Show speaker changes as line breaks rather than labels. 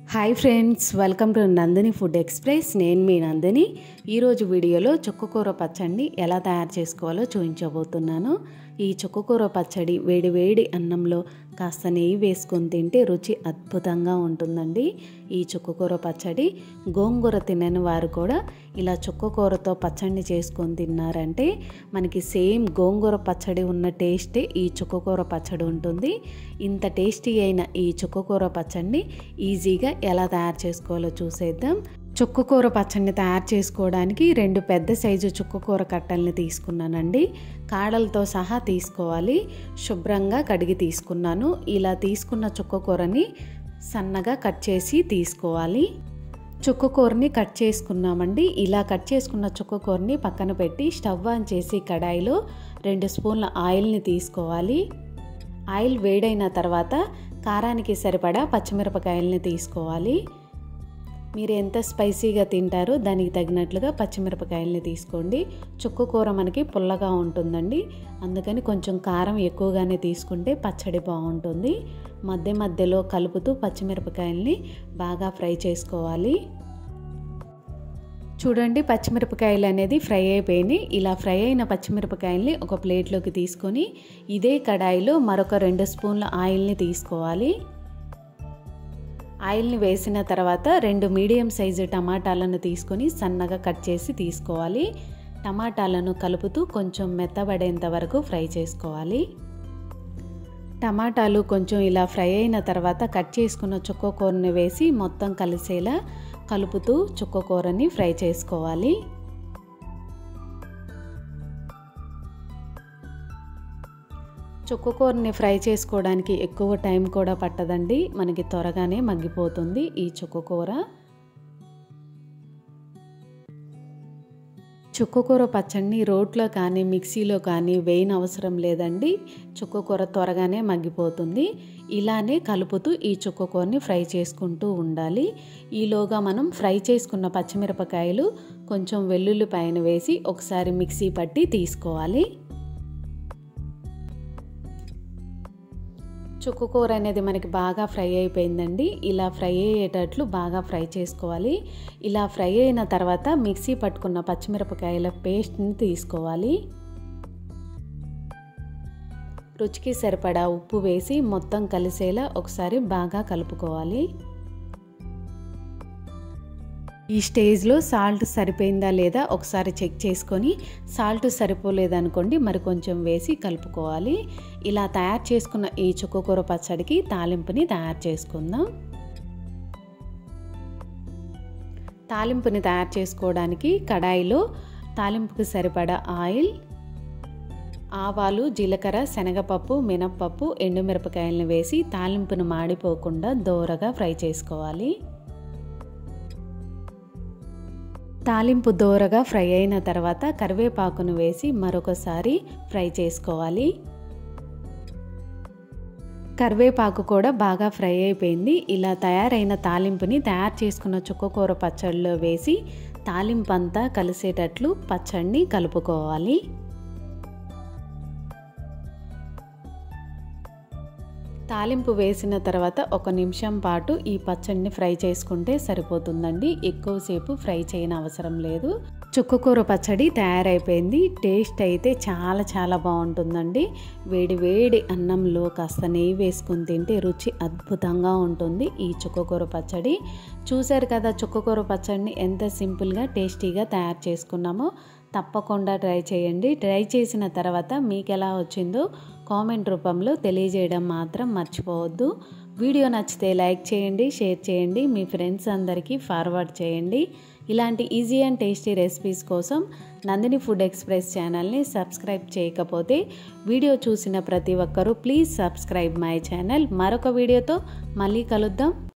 hi friends welcome to Nandini food express నేను మీ నందిని ఈరోజు వీడియోలో చుక్కకూర పచ్చడిని ఎలా తయారు చేసుకోవాలో చూపించబోతున్నాను ఈ చుక్కకూర పచ్చడి వేడి వేడి అన్నంలో కాస్త నెయ్యి వేసుకొని తింటే రుచి అద్భుతంగా ఉంటుందండి ఈ చుక్కకూర పచ్చడి గోంగూర తినని వారు కూడా ఇలా చుక్కకూరతో పచ్చడిని చేసుకొని తిన్నారంటే మనకి సేమ్ గోంగూర పచ్చడి ఉన్న టేస్టే ఈ చుక్కకూర పచ్చడి ఉంటుంది ఇంత టేస్టీ అయిన ఈ చుక్కకూర పచ్చడిని ఈజీగా ఎలా తయారు చేసుకోవాలో చూసేద్దాం చుక్కకూర పచ్చడిని తయారు చేసుకోవడానికి రెండు పెద్ద సైజు చుక్కకూర కట్టల్ని తీసుకున్నానండి కాడలతో సహా తీసుకోవాలి శుభ్రంగా కడిగి తీసుకున్నాను ఇలా తీసుకున్న చుక్కకూరని సన్నగా కట్ చేసి తీసుకోవాలి చుక్కకూరని కట్ చేసుకున్నామండి ఇలా కట్ చేసుకున్న చుక్కకూరని పక్కన పెట్టి స్టవ్ ఆన్ చేసి కడాయిలో రెండు స్పూన్ల ఆయిల్ని తీసుకోవాలి ఆయిల్ వేడైన తర్వాత కారానికి సరిపడా పచ్చిమిరపకాయలని తీసుకోవాలి మీరు ఎంత స్పైసీగా తింటారో దానికి తగినట్లుగా పచ్చిమిరపకాయలని తీసుకోండి చుక్క కూర మనకి పుల్లగా ఉంటుందండి అందుకని కొంచెం కారం ఎక్కువగానే తీసుకుంటే పచ్చడి బాగుంటుంది మధ్య మధ్యలో కలుపుతూ పచ్చిమిరపకాయల్ని బాగా ఫ్రై చేసుకోవాలి చూడండి పచ్చిమిరపకాయలు అనేది ఫ్రై అయిపోయినాయి ఇలా ఫ్రై అయిన పచ్చిమిరపకాయల్ని ఒక ప్లేట్లోకి తీసుకొని ఇదే కడాయిలో మరొక రెండు స్పూన్ల ఆయిల్ని తీసుకోవాలి ఆయిల్ని వేసిన తర్వాత రెండు మీడియం సైజు టమాటాలను తీసుకొని సన్నగా కట్ చేసి తీసుకోవాలి టమాటాలను కలుపుతూ కొంచెం మెత్తబడేంత వరకు ఫ్రై చేసుకోవాలి టమాటాలు కొంచెం ఇలా ఫ్రై అయిన తర్వాత కట్ చేసుకున్న చుక్కకూరని వేసి మొత్తం కలిసేలా కలుపుతూ చుక్కకూరని ఫ్రై చేసుకోవాలి చుక్కకూరని ఫ్రై చేసుకోవడానికి ఎక్కువ టైం కూడా పట్టదండి మనకి త్వరగానే మగ్గిపోతుంది ఈ చుక్కకూర చుక్కకూర పచ్చడిని రోట్లో కానీ మిక్సీలో కానీ వేయని అవసరం లేదండి చుక్కకూర త్వరగానే మగ్గిపోతుంది ఇలానే కలుపుతూ ఈ చుక్కకూరని ఫ్రై చేసుకుంటూ ఉండాలి ఈలోగా మనం ఫ్రై చేసుకున్న పచ్చిమిరపకాయలు కొంచెం వెల్లుల్లిపాయను వేసి ఒకసారి మిక్సీ పట్టి తీసుకోవాలి చుక్కకూర అనేది మనకి బాగా ఫ్రై అయిపోయిందండి ఇలా ఫ్రై అయ్యేటట్లు బాగా ఫ్రై చేసుకోవాలి ఇలా ఫ్రై అయిన తర్వాత మిక్సీ పట్టుకున్న పచ్చిమిరపకాయల పేస్ట్ని తీసుకోవాలి రుచికి సరిపడా ఉప్పు వేసి మొత్తం కలిసేలా ఒకసారి బాగా కలుపుకోవాలి ఈ స్టేజ్లో సాల్ట్ సరిపోయిందా లేదా ఒకసారి చెక్ చేసుకొని సాల్ట్ సరిపోలేదనుకోండి మరి కొంచెం వేసి కలుపుకోవాలి ఇలా తయారు చేసుకున్న ఈ చుక్కకూర పచ్చడికి తాలింపుని తయారు చేసుకుందాం తాలింపుని తయారు చేసుకోవడానికి కడాయిలో తాలింపుకి సరిపడా ఆయిల్ ఆవాలు జీలకర్ర శనగపప్పు మినప్పప్పు ఎండుమిరపకాయలను వేసి తాలింపును మాడిపోకుండా దోరగా ఫ్రై చేసుకోవాలి తాలింపు దోరగా ఫ్రై అయిన తర్వాత కరివేపాకును వేసి మరొకసారి ఫ్రై చేసుకోవాలి కరివేపాకు కూడా బాగా ఫ్రై అయిపోయింది ఇలా తయారైన తాలింపుని తయారు చేసుకున్న చుక్కకూర పచ్చడిలో వేసి తాలింపు అంతా కలిసేటట్లు పచ్చడిని కలుపుకోవాలి తాలింపు వేసిన తర్వాత ఒక నిమిషం పాటు ఈ పచ్చడిని ఫ్రై చేసుకుంటే సరిపోతుందండి ఎక్కువసేపు ఫ్రై చేయని అవసరం లేదు చుక్కకూర పచ్చడి తయారైపోయింది టేస్ట్ అయితే చాలా చాలా బాగుంటుందండి వేడి వేడి అన్నంలో కాస్త నెయ్యి వేసుకుని తింటే రుచి అద్భుతంగా ఉంటుంది ఈ చుక్కకూర పచ్చడి చూశారు కదా చుక్కకూర పచ్చడిని ఎంత సింపుల్గా టేస్టీగా తయారు చేసుకున్నామో తప్పకుండా ట్రై చేయండి ట్రై చేసిన తర్వాత మీకు ఎలా వచ్చిందో కామెంట్ రూపంలో తెలియజేయడం మాత్రం మర్చిపోవద్దు వీడియో నచ్చితే లైక్ చేయండి షేర్ చేయండి మీ ఫ్రెండ్స్ అందరికీ ఫార్వర్డ్ చేయండి ఇలాంటి ఈజీ అండ్ టేస్టీ రెసిపీస్ కోసం నందిని ఫుడ్ ఎక్స్ప్రెస్ ఛానల్ని సబ్స్క్రైబ్ చేయకపోతే వీడియో చూసిన ప్రతి ఒక్కరూ ప్లీజ్ సబ్స్క్రైబ్ మై ఛానల్ మరొక వీడియోతో మళ్ళీ కలుద్దాం